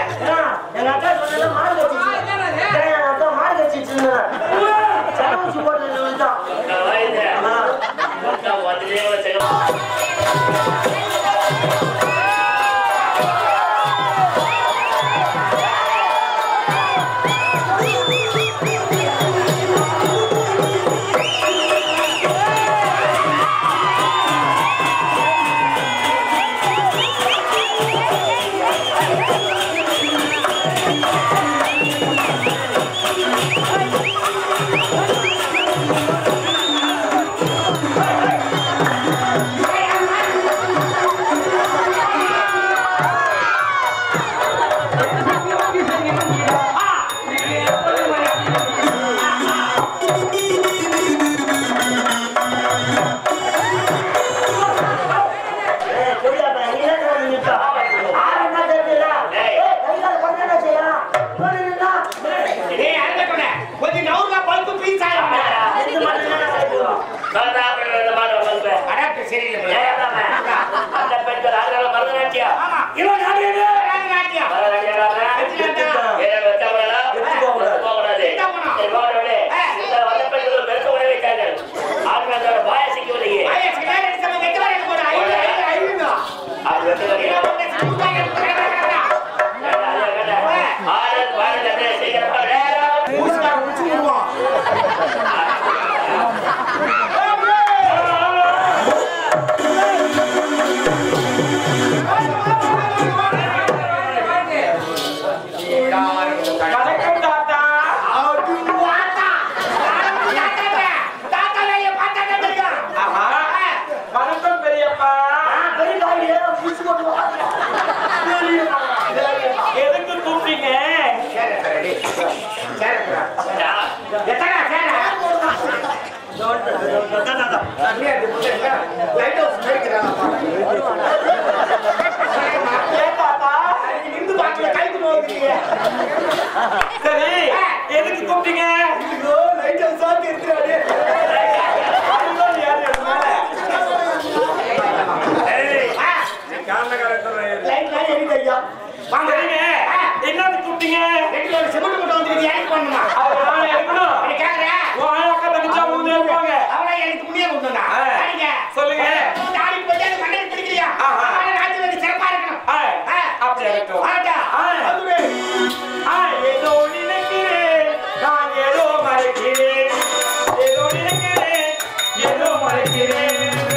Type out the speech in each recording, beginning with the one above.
எங்க அக்கா சொன்னது மாடு கட்சிச்சு எங்க அக்கா மாடு கட்சிச்சு சரவச்சு போட்டு விழுந்தான் ஏய், தெரியாதா? நீ தான் வந்து நிப்பா. ஆறு என்ன தெரியல? ஏய், கை கால் கொஞ்சம் என்ன செய்யலாம்? இவன் நின்னா, டேய் அங்க கொண்ட கொஞ்சம் நவுர்ல பழுத்து பீஸ் ஆயிடும் இது மட்டும் தானே செய்வோம். அடாப்ட் சரியில்லை அந்த பெண்கள் ஆகிறால பரதநாட்டியம் ஆமா இவன் யாரு இது? நாட்டியம் ஐயா சிகார் எடுத்து வெட்ட வர போற ஐயா ஐயா ஊசிக்கார முடிச்சு விடுவான் வணக்கம் தாத்தா ஆஹா வணக்கம் பெரியப்பா நான் பெரிய காரிலே புடிச்சு போட்டு உட்கார்ந்தேன். பெரியப்பா, பெரியப்பா. எதுக்கு கூப்பிட்டீங்க ஏன் தாத்தா சரி எதுக்கு கூப்பிட்டீங்க அதுதான் யாரு என் மேல? சரிங்க என்னது கூப்பிட்டீங்க அது நான் இருக்கணும் உன் அக்கா தங்கச்சா மூணு இருப்பாங்க சொல்லுங்க ஆஹா. ஆ, அப்படி இருக்கட்டும் ஆ. ஆ, ஏதோ நினைக்கிறேன் நான் ஏதோ மறைக்கிறேன் ஏதோ நினைக்கிறேன் ஏதோ மறைக்கிறேன்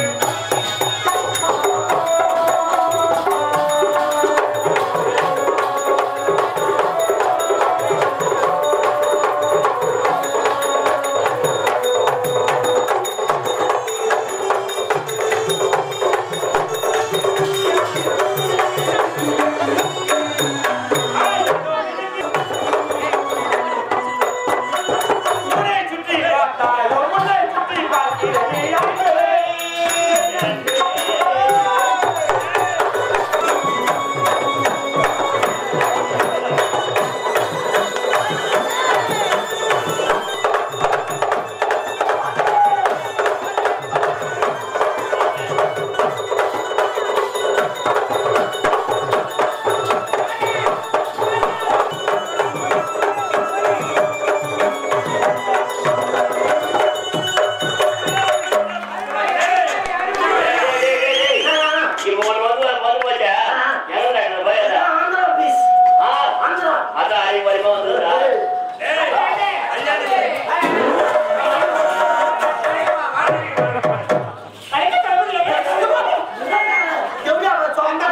உன்னை சுற்றி பார்த்தால் உன்னை சுற்றி பார்க்கிறேன் யாருமே. இதான் ஆந்திரா பீஸ். ஆந்திரா. எப்படியா அவன் சொந்த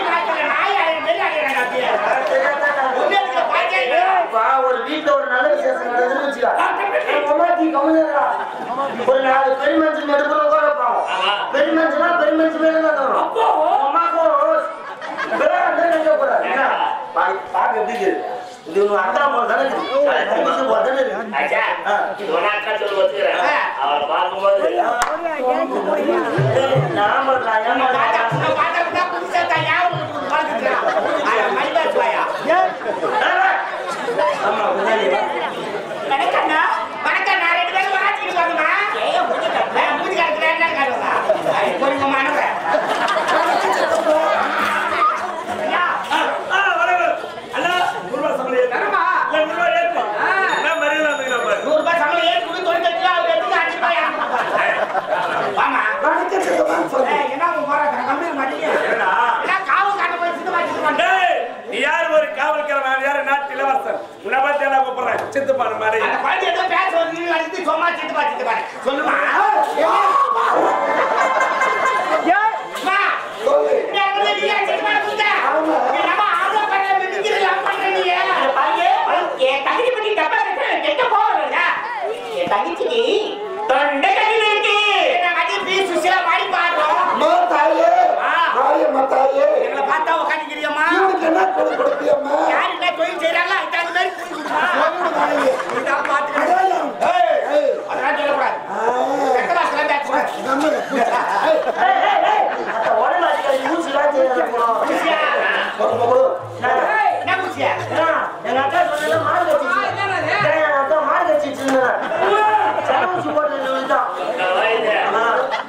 வா, ஒரு வீட்ல ஒரு நல்ல விசேஷம் நடக்குதுன்னு வச்சுக்க. நம்ம அம்மாச்சி கம்முனுடா. ஒரு நாலு பெருமஞ்சள் நடுப்புற உட்கார வைப்பாங்க. பெருமஞ்சள்னா பெருமஞ்சள் மேல தான் தரும். உங்க அம்மாக்கு ஒரு வேற எந்த நினைக்க கூடாது. என்ன? பாய், பாக்கு எப்படி இருக்குது? இது ஒண்ணு அண்டா போல தானே இருக்குது. கைக்கு போல தானே இருக்குது. ஆ. அவரை பார்க்கும்போது ஏய், நான் பண்றேன், ஏன் பண்றேன்? ஆமா, பின்னாடி வா. ஆ, வணக்கம். அண்ணா நாட்டு இளவரசன் உன்னை பார்த்து என்ன கூப்பிடுறேன் சித்துப்பான மாதிரி அந்த குழந்தை ஏதோ பேச வந்து நீ வந்து சும்மா சித்து பா சித்து பாரு சொல்லுமா அம்மா, நீ அங்க வந்து நீ ஏன் சித்து பாரு குடுத்த? நீ நம்ம ஆம்பளை பையனை மிதிக்கிறது எல்லாம் பண்ற நீ. பாருங்க, என் தங்கச்சி பத்தி தப்பா பேசுற, கெட்ட கோவம் வருதா? என் தங்கச்சிக்கு தொண்டை கட்டில இருக்கு. நான் கட்டி பீ சுசிலா மாதிரி பாடுறோம். அம்மா தாயே ஆ. தாயம்மா தாயே எங்களை பார்த்தா உக்காந்துக்கிறியம்மா? இவனுக்கு என்ன கொடு கொடுப்பியம்மா யார் என்ன தொழில் செய்றாங்களோ அதுக்கு தகுந்த மாதிரி கூலி கொடுக்கணும். இதான் பார்த்துக்கணும். ஏய், ஏய், அதெல்லாம் சொல்லக்கூடாது. ஆ, கெட்ட வாசலாம் பேசக்கூடாது. நம்ம பூச்சி. ஏய், ஏய், ஏய், ஏய், அந்த உடம்பு அடிக்காது, ஊசிலாம் செய்யாத போனோம். குசியா? போடு, போடு. ஏய், என்ன குசியா? ஏன்னா, எங்க அக்கா சொன்னதுல மாடு கட்டிச்சு. ஏய், எங்க அக்கா மாடு கட்டிச்சுன்னு. சரவூசி போட்டது இவன்தான். ஆ.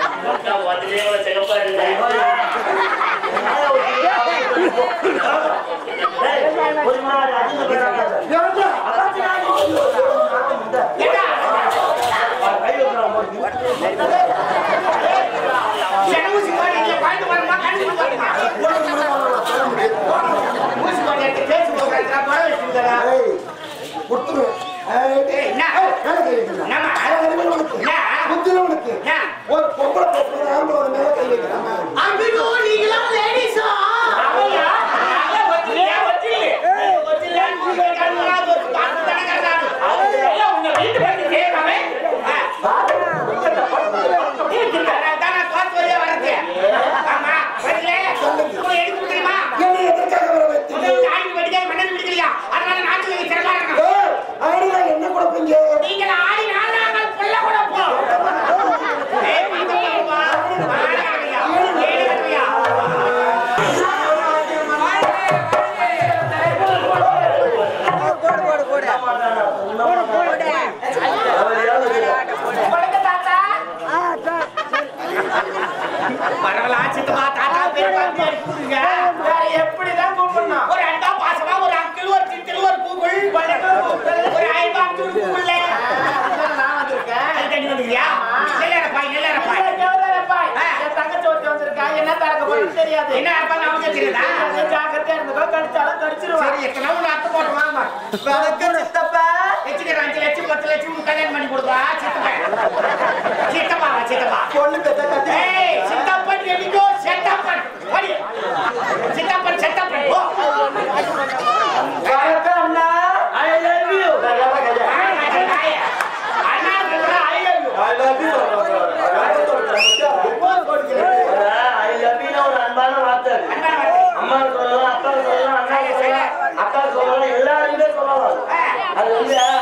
ஏய், ஒரு மாடு அடிச்சு போயிடாத. ஏன்டா? அதாச்சும் நான் இந்த. ஏண்டா? கை வைக்கிறான் போட்டு. சென ஊசி போடு, இங்க பாய்ந்து வரணுமா, கண்ணு வரணுமா? ஊசி போடு, எடுத்து தேய்ச்சி போடுறேன். நான் புடவை வச்சிருக்கேன். ஏய், கொடுத்துரு. ஏய், ஏய், என்ன? மேல கை வைக்கிறா. என்னம்மா? மேல கை வைக்கிறா உனக்கு. என்ன? புத்தியில உனக்கு. என்ன? ஒரு பொம்பளை பசங்க ஆம்பளை வந்து மேல கை வைக்கிறாங்க. அம்பிகோ, நீங்களாம் ladies-ஆ? ஆமையா? நாங்க ஒத்தில்லையா, ஒத்தில்லு. ஒத்தில்லையா, நீங்க கண்ணுனா அது ஒரு பார்த்து தானே கண்டாரு. எல்லாம் உங்க வீட்டு பத்தி கேட்காம, ஆ, இதனால தான் நான் தோத்து வழியா வர்றது. ஆமா, வரல. உங்களை எடுக்க முடியுமா? என்னை எதற்காக வர வைத்தீங்க? உங்களுக்கு ஆண்டி வெடிக்காது, மன்னன் வெடிக்கலையா? அதனால நாட்டுல நீங்க சிறப்பா இருக்கணும். ஏய், ஆடினா என்ன கொடுப்பீங்க? நீங்கள் ஆடி நாங்கள் புள்ள கொடுப்போம். ஏய், மத்த பாருப்பா. மாடாகலையா? ஏடுகலையா? கொடுங்க தாத்தா. பரவாயில்ல, சித்தப்பா, தாத்தா, பெரியப்பா, பேர் கூப்பிடுங்க. வேற எப்படிதான் கூப்பிடணும்? ஒரு அண்டா பாசமா, ஒரு அங்கிள், ஒரு சித்திள், ஒரு கூகுள், ஒரு ஐம்பா, அஞ்சு கூகுள்ல. அது தண்ணி வந்துக்கிறியா? நெல்லேரப்பாய், நெல்லேரப்பாய். ஆ. என்ன அர்த்தம் நமக்கு தெரியுதா? சரி, எத்தனை நாள் அத்தை போட்டு வாமா. வச்சுக்கிறேன், அஞ்சு லட்சம், பத்து லட்சம் கல்யாணம் பண்ணி கொடுப்பா, சித்தப்பா. சித்தப்பா, சித்தப்பா. ஏய், சித்தப்பன் எதுக்கோ செத்தப்பன். ஓடி. சித்தப்பன், செத்தப்பன். ஓ. I love you. ஆ, நாயே. அண்ணா சொல்றா, I love you. I love you ன்னு ஒரு அன்பான வார்த்தை அது. அண்ணா வார்த்தை. அம்மா சொல்லலாம் அப்பா சொல்லலாம் அண்ணா சொல்லலாம் அக்கா சொல்லலாம் எல்லாருமே சொல்லலாம் அது வந்து